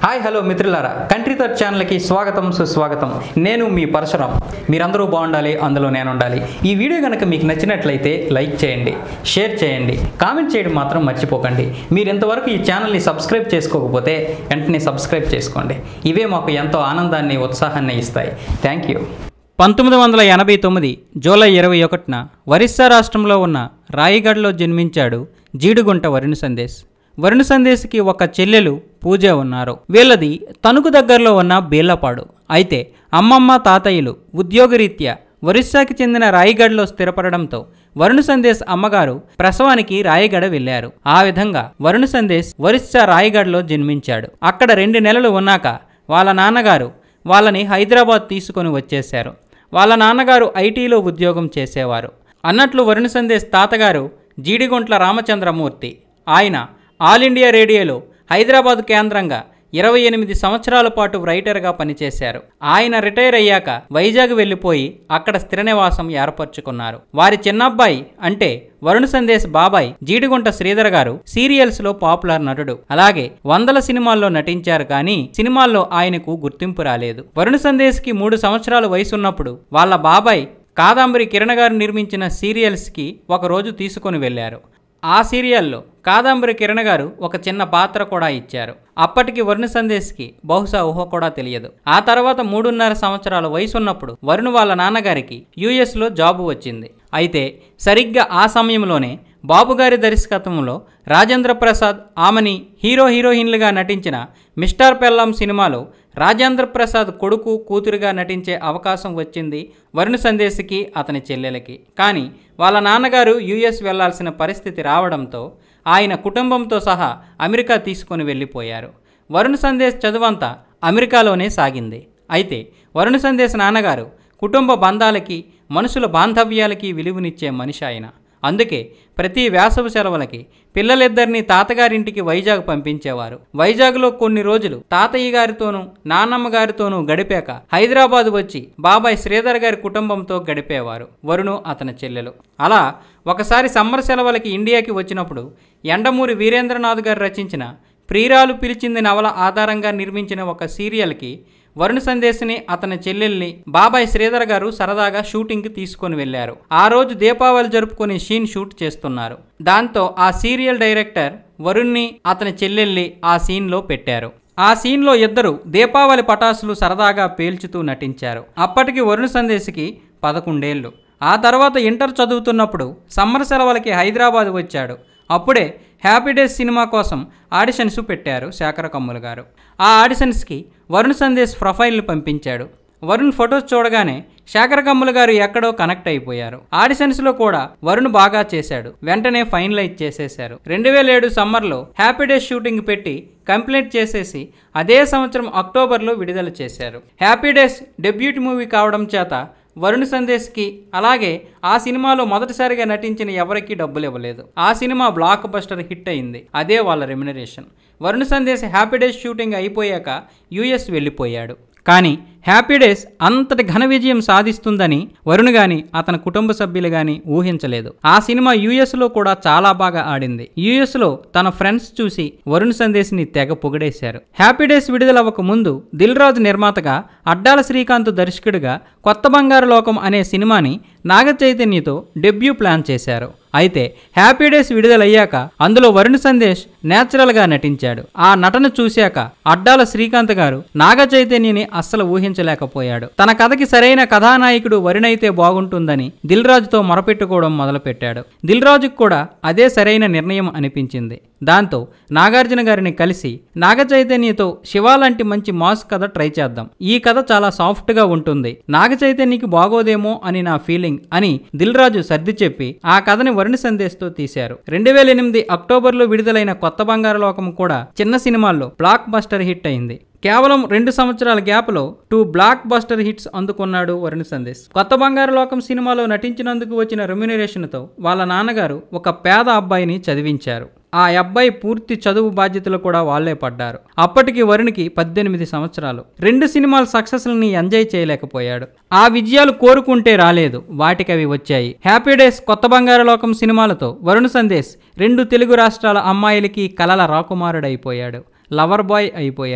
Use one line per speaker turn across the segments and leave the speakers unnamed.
Hi hello మిత్రులారా country third ఛానల్కి స్వాగతం సుస్వాగతం నేను మీ పరశురాం మీరందరూ బాగుండాలి అందులో నేను ఉండాలి ఈ వీడియో కనుక మీకు నచ్చినట్లయితే లైక్ చేయండి షేర్ చేయండి కామెంట్ చేయడం మాత్రం మర్చిపోకండి మీరు ఇంతవరకు ఈ ఛానల్ని సబ్స్క్రైబ్ చేసుకోకపోతే వెంటనే సబ్స్క్రైబ్ చేసుకోండి ఇవే మాకు ఎంతో ఆనందాన్ని ఉత్సాహాన్ని ఇస్తాయి థ్యాంక్ యూ పంతొమ్మిది వందల ఎనభై తొమ్మిది జూలై ఇరవై ఒకటిన ఒరిస్సా రాష్ట్రంలో ఉన్న రాయిగఢ్లో జన్మించాడు జీడుగుంట వరుణ్ సందేశ్ వరుణ్ సందేశ్కి ఒక చెల్లెలు పూజ ఉన్నారు వీళ్ళది తణుకు దగ్గరలో ఉన్న బీళ్లపాడు అయితే అమ్మమ్మ తాతయ్యలు ఉద్యోగరీత్యా ఒరిస్సాకి చెందిన రాయిగఢ్లో స్థిరపడడంతో వరుణ్ సందేశ్ అమ్మగారు ప్రసవానికి రాయగఢ వెళ్లారు ఆ విధంగా వరుణ్ సందేశ్ ఒరిస్సా రాయగఢ్లో జన్మించాడు అక్కడ రెండు నెలలు ఉన్నాక వాళ్ళ నాన్నగారు వాళ్ళని హైదరాబాద్ తీసుకొని వచ్చేశారు వాళ్ళ నాన్నగారు ఐటీలో ఉద్యోగం చేసేవారు అన్నట్లు వరుణ్ సందేశ్ తాతగారు జీడిగుంట్ల రామచంద్రమూర్తి ఆయన ఆల్ ఇండియా రేడియోలో హైదరాబాద్ కేంద్రంగా ఇరవై ఎనిమిది సంవత్సరాల పాటు రైటర్గా పనిచేశారు ఆయన రిటైర్ అయ్యాక వైజాగ్ వెళ్ళిపోయి అక్కడ స్థిర నివాసం ఏర్పరచుకున్నారు వారి చిన్నబ్బాయి అంటే వరుణ్ సందేశ్ బాబాయ్ జీడిగుంట శ్రీధర్ గారు సీరియల్స్ లో పాపులర్ నటుడు అలాగే వందల సినిమాల్లో నటించారు కానీ సినిమాల్లో ఆయనకు గుర్తింపు రాలేదు వరుణ్ సందేశ్ కి మూడు సంవత్సరాల వయసున్నప్పుడు వాళ్ళ బాబాయ్ కాదంబరి కిరణ్ గారు నిర్మించిన సీరియల్స్కి ఒకరోజు తీసుకొని వెళ్ళారు ఆ సీరియల్లో కాదంబరి కిరణ్ గారు ఒక చిన్న పాత్ర కూడా ఇచ్చారు అప్పటికి వరుణ్ సందేశ్కి బహుశా ఊహ కూడా తెలియదు ఆ తర్వాత మూడున్నర సంవత్సరాల వయసు ఉన్నప్పుడు వరుణ్ వాళ్ళ నాన్నగారికి యుఎస్లో జాబు వచ్చింది అయితే సరిగ్గా ఆ సమయంలోనే బాబుగారి దర్శకత్వంలో రాజేంద్ర ప్రసాద్ ఆమెని హీరో హీరోయిన్లుగా నటించిన మిస్టర్ పెల్లం సినిమాలో రాజేంద్ర ప్రసాద్ కొడుకు కూతురుగా నటించే అవకాశం వచ్చింది వరుణ్ సందేశ్కి అతని చెల్లెలకి కానీ వాళ్ళ నాన్నగారు యుఎస్ వెళ్లాల్సిన పరిస్థితి రావడంతో ఆయన కుటుంబంతో సహా అమెరికా తీసుకొని వెళ్ళిపోయారు వరుణ్ సందేశ్ చదువంతా అమెరికాలోనే సాగింది అయితే వరుణ్ సందేశ్ నాన్నగారు కుటుంబ బంధాలకి మనుషుల బాంధవ్యాలకి విలువనిచ్చే మనిషి ఆయన అందుకే ప్రతి వేసవి సెలవులకి పిల్లలిద్దరిని తాతగారింటికి వైజాగ్ పంపించేవారు వైజాగ్లో కొన్ని రోజులు తాతయ్య గారితోనూ నాన్నమ్మ గారితోనూ గడిపాక హైదరాబాద్ వచ్చి బాబాయ్ శ్రీధర్ గారి కుటుంబంతో గడిపేవారు వరుణు అతని చెల్లెలు అలా ఒకసారి సమ్మర్ సెలవులకి ఇండియాకి వచ్చినప్పుడు ఎండమూరి వీరేంద్రనాథ్ గారు రచించిన ప్రియురాలు పిలిచింది నవల ఆధారంగా నిర్మించిన ఒక సీరియల్కి వరుణ్ సందేశ్ని అతని చెల్లెల్ని బాబాయ్ శ్రీధర్ గారు సరదాగా షూటింగ్కి తీసుకొని వెళ్లారు ఆ రోజు దీపావళి జరుపుకునే సీన్ షూట్ చేస్తున్నారు దాంతో ఆ సీరియల్ డైరెక్టర్ వరుణ్ని అతని చెల్లెల్ని ఆ సీన్లో పెట్టారు ఆ సీన్లో ఇద్దరు దీపావళి పటాసులు సరదాగా పేల్చుతూ నటించారు అప్పటికి వరుణ్ సందేశ్కి పదకొండేళ్ళు ఆ తర్వాత ఇంటర్ చదువుతున్నప్పుడు సమ్మర్ సెలవులకి హైదరాబాద్ వచ్చాడు అప్పుడే హ్యాపీ డేస్ సినిమా కోసం ఆడిషన్స్ పెట్టారు శేఖర కమ్ములు గారు ఆ ఆడిషన్స్కి వరుణ్ సందేశ్ ప్రొఫైల్ని పంపించాడు వరుణ్ ఫొటోస్ చూడగానే శేఖర కమ్ములు గారు ఎక్కడో కనెక్ట్ అయిపోయారు ఆడిషన్స్లో కూడా వరుణ్ బాగా చేశాడు వెంటనే ఫైనలైజ్ చేసేశారు రెండు వేల ఏడు సమ్మర్లో హ్యాపీ డేస్ షూటింగ్ పెట్టి కంప్లీట్ చేసేసి అదే సంవత్సరం అక్టోబర్లో విడుదల చేశారు హ్యాపీ డేస్ డెబ్యూట్ మూవీ కావడం చేత వరుణ్ సందేశ్కి అలాగే ఆ సినిమాలో మొదటిసారిగా నటించిన ఎవరికీ డబ్బులు ఇవ్వలేదు ఆ సినిమా బ్లాక్ బస్టర్ హిట్ అయింది అదే వాళ్ళ remuneration Varun Sandesh Happy Days shooting అయిపోయాక యుఎస్ వెళ్ళిపోయాడు కానీ హ్యాపీ డేస్ అంతటి ఘన విజయం సాధిస్తుందని వరుణ్ గాని అతని కుటుంబ సభ్యులు గాని ఊహించలేదు ఆ సినిమా యుఎస్లో కూడా చాలా బాగా ఆడింది యుఎస్లో తన ఫ్రెండ్స్ చూసి వరుణ్ సందేశ్ని తెగ పొగిడేశారు హ్యాపీ డేస్ విడుదలవ్వక ముందు దిల్ రాజు నిర్మాతగా అడ్డాల శ్రీకాంత్ దర్శకుడిగా కొత్త బంగారు లోకం అనే సినిమాని నాగ చైతన్యతో డెబ్యూ ప్లాన్ చేశారు అయితే హ్యాపీ డేస్ విడుదలయ్యాక అందులో వరుణ్ సందేశ్ నేచురల్గా నటించాడు ఆ నటన చూశాక అడ్డాల శ్రీకాంత్ గారు నాగ చైతన్యని అస్సలు ఊహించలేకపోయాడు తన కథకి సరైన కథానాయకుడు వరుణ్ అయితే బాగుంటుందని దిల్ రాజుతో మొరపెట్టుకోవడం మొదలుపెట్టాడు దిల్ రాజుకు కూడా అదే సరైన నిర్ణయం అనిపించింది దాంతో నాగార్జున గారిని కలిసి నాగ చైతన్యతో శివ లాంటి మంచి మాస్ కథ ట్రై చేద్దాం ఈ కథ చాలా సాఫ్ట్ గా ఉంటుంది నాగ చైతన్యకి బాగోదేమో అని నా ఫీలింగ్ అని దిల్ రాజు సర్ది చెప్పి ఆ కథని వరుణ్ సందేశ్తో తీశారు రెండు వేల ఎనిమిది అక్టోబర్లో విడుదలైన కొత్త బంగారు లోకం కూడా చిన్న సినిమాల్లో బ్లాక్ బస్టర్ హిట్ అయింది కేవలం రెండు సంవత్సరాల గ్యాప్లో టూ బ్లాక్ బస్టర్ హిట్స్ అందుకున్నాడు వరుణ్ సందేశ్ కొత్త బంగారు లోకం సినిమాలో నటించినందుకు వచ్చిన రెమ్యునరేషన్తో వాళ్ళ నాన్నగారు ఒక పేద అబ్బాయిని చదివించారు ఆ అబ్బాయి పూర్తి చదువు బాధ్యతలు కూడా వాళ్లే పడ్డారు అప్పటికి వరుణ్కి పద్దెనిమిది సంవత్సరాలు రెండు సినిమాల సక్సెస్లని ఎంజాయ్ చేయలేకపోయాడు ఆ విజయాలు కోరుకుంటే రాలేదు వాటికి అవి వచ్చాయి హ్యాపీ డేస్ కొత్త బంగారు లోకం సినిమాలతో వరుణ్ సందేశ్ రెండు తెలుగు రాష్ట్రాల అమ్మాయిలకి కలల రాకుమారుడైపోయాడు లవర్ బాయ్ అయిపోయాడు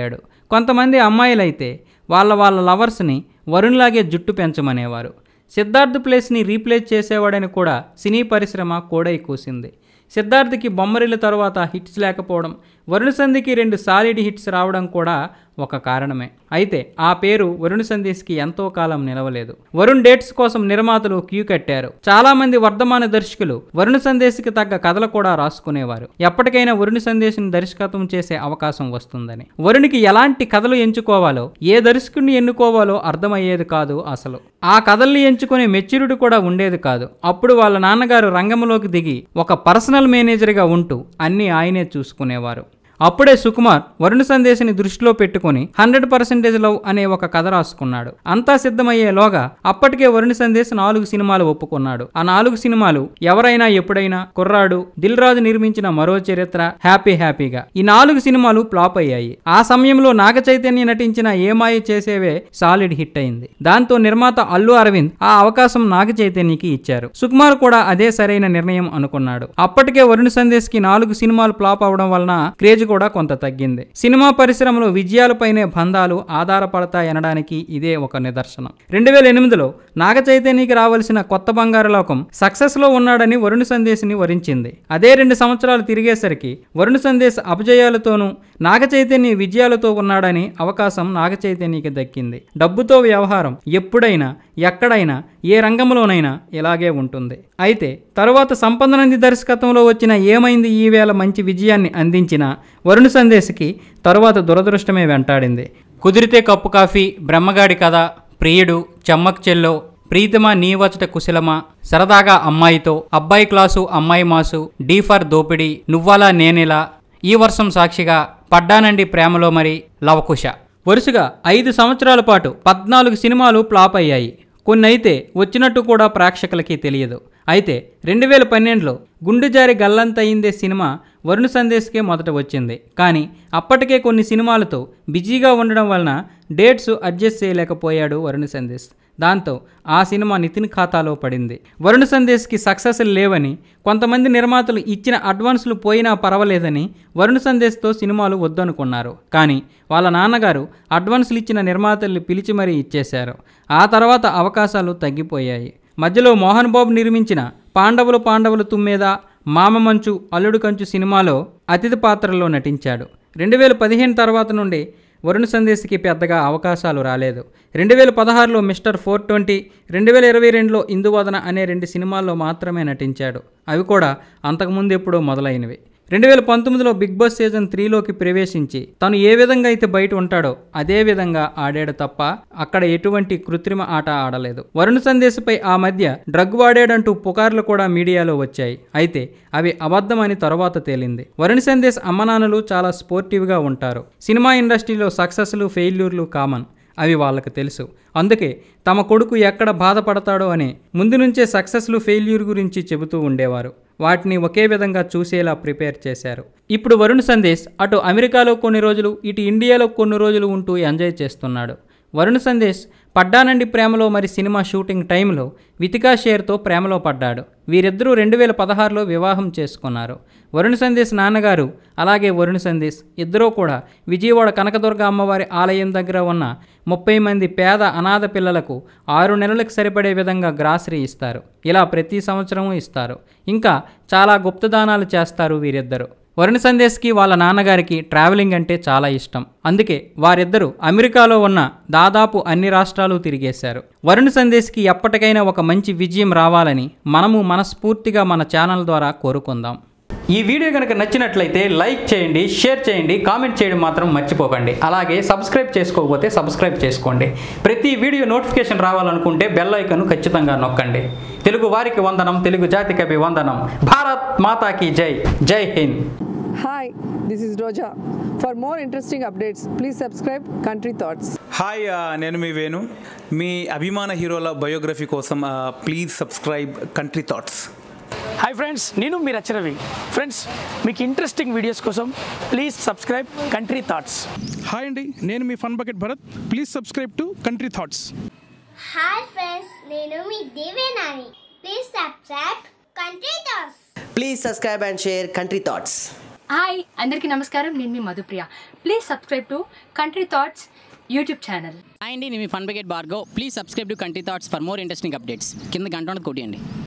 కొంతమంది అమ్మాయిలైతే వాళ్ళ వాళ్ళ లవర్స్ని వరుణ్లాగే జుట్టు పెంచమనేవారు సిద్ధార్థ్ ప్లేస్ని రీప్లేస్ చేసేవాడని కూడా సినీ పరిశ్రమ కోడై కూసింది సిద్ధార్థ్కి బొమ్మరిల తరువాత హిట్స్ లేకపోవడం వరుణ సంధికి రెండు సాలిడ్ హిట్స్ రావడం కూడా ఒక కారణమే అయితే ఆ పేరు వరుణ్ సందేశ్కి ఎంతో కాలం నిలవలేదు వరుణ్ డేట్స్ కోసం నిర్మాతలు క్యూ కట్టారు చాలా మంది వర్ధమాన దర్శకులు వరుణ్ సందేశ్కి తగ్గ కథలు కూడా రాసుకునేవారు ఎప్పటికైనా వరుణ్ సందేశ్ని దర్శకత్వం చేసే అవకాశం వస్తుందని వరుణ్కి ఎలాంటి కథలు ఎంచుకోవాలో ఏ దర్శకుడిని ఎన్నుకోవాలో అర్థమయ్యేది కాదు అసలు ఆ కథల్ని ఎంచుకునే మెచ్యూరిటీ కూడా ఉండేది కాదు అప్పుడు వాళ్ళ నాన్నగారు రంగంలోకి దిగి ఒక పర్సనల్ మేనేజర్గా ఉంటూ అన్నీ ఆయనే చూసుకునేవారు అప్పుడే సుకుమార్ వరుణ సందేశని దృష్టిలో పెట్టుకుని హండ్రెడ్ పర్సెంటేజ్ లవ్ అనే ఒక కథ రాసుకున్నాడు అంతా సిద్ధమయ్యేలోగా అప్పటికే వరుణ సందేశ్ నాలుగు సినిమాలు ఒప్పుకున్నాడు ఆ నాలుగు సినిమాలు ఎవరైనా ఎప్పుడైనా కుర్రాడు దిల్ రాజు నిర్మించిన మరో చరిత్ర హ్యాపీ హ్యాపీగా ఈ నాలుగు సినిమాలు ఫ్లాప్ అయ్యాయి ఆ సమయంలో నాగ చైతన్య నటించిన ఏమాయి చేసేవే సాలిడ్ హిట్ అయింది దాంతో నిర్మాత అల్లు అరవింద్ ఆ అవకాశం నాగ చైతన్యకి ఇచ్చారు సుకుమార్ కూడా అదే సరైన నిర్ణయం అనుకున్నాడు అప్పటికే వరుణ సందేశ్ కి నాలుగు సినిమాలు ఫ్లాప్ అవడం వలన క్రేజ్ కూడా కొంత తగ్గింది సినిమా పరిశ్రమలో విజయాలపైనే బంధాలు ఆధారపడతాయనడానికి ఇదే ఒక నిదర్శనం రెండు వేల ఎనిమిదిలో నాగ చైతన్యకి రావాల్సిన కొత్త బంగారు లోకం సక్సెస్ లో ఉన్నాడని వరుణ సందేశ్ని వరించింది అదే రెండు సంవత్సరాలు తిరిగేసరికి వరుణ సందేశ్ అపజయాలతోనూ నాగ చైతన్య విజయాలతో ఉన్నాడని అవకాశం నాగ చైతన్యకి దక్కింది డబ్బుతో వ్యవహారం ఎప్పుడైనా ఎక్కడైనా ఏ రంగంలోనైనా ఇలాగే ఉంటుంది అయితే తరువాత సంపదనంది దర్శకత్వంలో వచ్చిన ఏమైంది ఈ వేళ మంచి విజయాన్ని అందించిన వరుణ సందేశ్కి తరువాత దురదృష్టమే వెంటాడింది కుదిరితే కప్పు కాఫీ బ్రహ్మగాడి కథ ప్రియుడు చెమ్మక్ చెల్లో ప్రీతమా నీవచట కుశలమా సరదాగా అమ్మాయితో అబ్బాయి క్లాసు అమ్మాయి మాసు డీ ఫర్ దోపిడీ నువ్వాలా నేనెలా ఈ వర్షం సాక్షిగా పడ్డానండి ప్రేమలో మరి లవకుశ వరుసగా ఐదు సంవత్సరాల పాటు పద్నాలుగు సినిమాలు ఫ్లాప్ అయ్యాయి కొన్ని అయితే వచ్చినట్టు కూడా ప్రేక్షకులకి తెలియదు అయితే రెండు వేల పన్నెండులో గుండె జారి గల్లంతయిందే సినిమా వరుణ సందేశ్కే మొదట వచ్చింది కానీ అప్పటికే కొన్ని సినిమాలతో బిజీగా ఉండడం వలన డేట్స్ అడ్జస్ట్ చేయలేకపోయాడు వరుణ సందేశ్ దాంతో ఆ సినిమా నితిన్ ఖాతాలో పడింది వరుణ సందేశ్కి సక్సెస్ లేవని కొంతమంది నిర్మాతలు ఇచ్చిన అడ్వాన్సులు పోయినా పర్వాలేదని వరుణ సందేశ్తో సినిమాలు వద్దనుకున్నారు కానీ వాళ్ళ నాన్నగారు అడ్వాన్సులు ఇచ్చిన నిర్మాతల్ని పిలిచి మరీ ఇచ్చేశారు ఆ తర్వాత అవకాశాలు తగ్గిపోయాయి మధ్యలో మోహన్ బాబు నిర్మించిన పాండవులు పాండవులు తుమ్మేద మామ మంచు అల్లుడు కంచు సినిమాలో అతిథి పాత్రలో నటించాడు రెండు వేల పదిహేను తర్వాత నుండి వరుణ్ సందేశ్కి పెద్దగా అవకాశాలు రాలేదు రెండు వేల పదహారులో మిస్టర్ ఫోర్ ట్వంటీ రెండు వేల ఇరవై రెండులో ఇందువదన అనే రెండు సినిమాల్లో మాత్రమే నటించాడు అవి కూడా అంతకుముందు ఎప్పుడో మొదలైనవి రెండు వేల పంతొమ్మిదిలో బిగ్ బాస్ సీజన్ త్రీలోకి ప్రవేశించి తను ఏ విధంగా అయితే బయట ఉంటాడో అదే విధంగా ఆడాడు తప్ప అక్కడ ఎటువంటి కృత్రిమ ఆట ఆడలేదు వరుణ్ సందేశ్పై ఆ మధ్య డ్రగ్ వాడాడంటూ పుకార్లు కూడా మీడియాలో వచ్చాయి అయితే అవి అబద్ధమని తర్వాత తేలింది వరుణ్ సందేశ్ అమ్మనాన్నలు చాలా స్పోర్టివ్గా ఉంటారు సినిమా ఇండస్ట్రీలో సక్సెస్లు ఫెయిల్యూర్లు కామన్ అవి వాళ్ళకి తెలుసు అందుకే తమ కొడుకు ఎక్కడ బాధపడతాడో అని ముందు నుంచే సక్సెస్లు ఫెయిల్యూర్ గురించి చెబుతూ ఉండేవారు వాటిని ఒకే విధంగా చూసేలా ప్రిపేర్ చేశారు ఇప్పుడు వరుణ్ సందేశ్ అటు అమెరికాలో కొన్ని రోజులు ఇటు ఇండియాలో కొన్ని రోజులు ఉంటూ ఎంజాయ్ చేస్తున్నాడు వరుణ్ సందేశ్ పడ్డానండి ప్రేమలో మరి సినిమా షూటింగ్ టైంలో వితికా షేర్తో ప్రేమలో పడ్డాడు వీరిద్దరూ రెండు వేల పదహారులో వివాహం చేసుకున్నారు వరుణ్ సందేశ్ నాన్నగారు అలాగే వరుణ్ సందేశ్ ఇద్దరూ కూడా విజయవాడ కనకదుర్గ అమ్మవారి ఆలయం దగ్గర ఉన్న ముప్పై మంది పేద అనాథ పిల్లలకు ఆరు నెలలకు సరిపడే విధంగా గ్రాసరీ ఇస్తారు ఇలా ప్రతి సంవత్సరము ఇస్తారు ఇంకా చాలా గుప్తదానాలు చేస్తారు వీరిద్దరు వరుణ్ సందేశ్కి వాళ్ళ నాన్నగారికి ట్రావెలింగ్ అంటే చాలా ఇష్టం అందుకే వారిద్దరూ అమెరికాలో ఉన్న దాదాపు అన్ని రాష్ట్రాలు తిరిగేశారు వరుణ్ సందేశ్కి ఎప్పటికైనా ఒక మంచి విజయం రావాలని మనము మనస్ఫూర్తిగా మన ఛానల్ ద్వారా కోరుకుందాం ఈ వీడియో కనుక నచ్చినట్లయితే లైక్ చేయండి షేర్ చేయండి కామెంట్ చేయడం మాత్రం మర్చిపోకండి అలాగే సబ్స్క్రైబ్ చేసుకోకపోతే సబ్స్క్రైబ్ చేసుకోండి ప్రతి వీడియో నోటిఫికేషన్ రావాలనుకుంటే బెల్ ఐకన్ ఖచ్చితంగా నొక్కండి తెలుగు వారికి వందనం తెలుగు జాతికి వందనం భారత్ మాతాకి జై జై Hind
Hi, this is Roja. For more interesting updates, please subscribe Country Thoughts.
Hi ఆ, నేను మీ వేణు మీ అభిమాన హీరోల బయోగ్రఫీ కోసం ఆ, please subscribe Country Thoughts
hi friends నేను మీ రచరవి ఫ్రెండ్స్ మీకు ఇంట్రెస్టింగ్ వీడియోస్ కోసం please subscribe Country Thoughts
hi అండి నేను మీ Fun Bucket Bharath please subscribe to Country Thoughts
hi friends నేను మీ దేవేనాని please subscribe Country Thoughts
Please subscribe and share Country Thoughts. Hi అందరికీ నమస్కారం నేను మీ Madhupriya please subscribe to Country Thoughts YouTube channel
hi అండి నేను మీ ఫన్ బకెట్ బార్గో please subscribe to Country Thoughts for more interesting updates కింద గంట ఉన్నది కొట్టియండి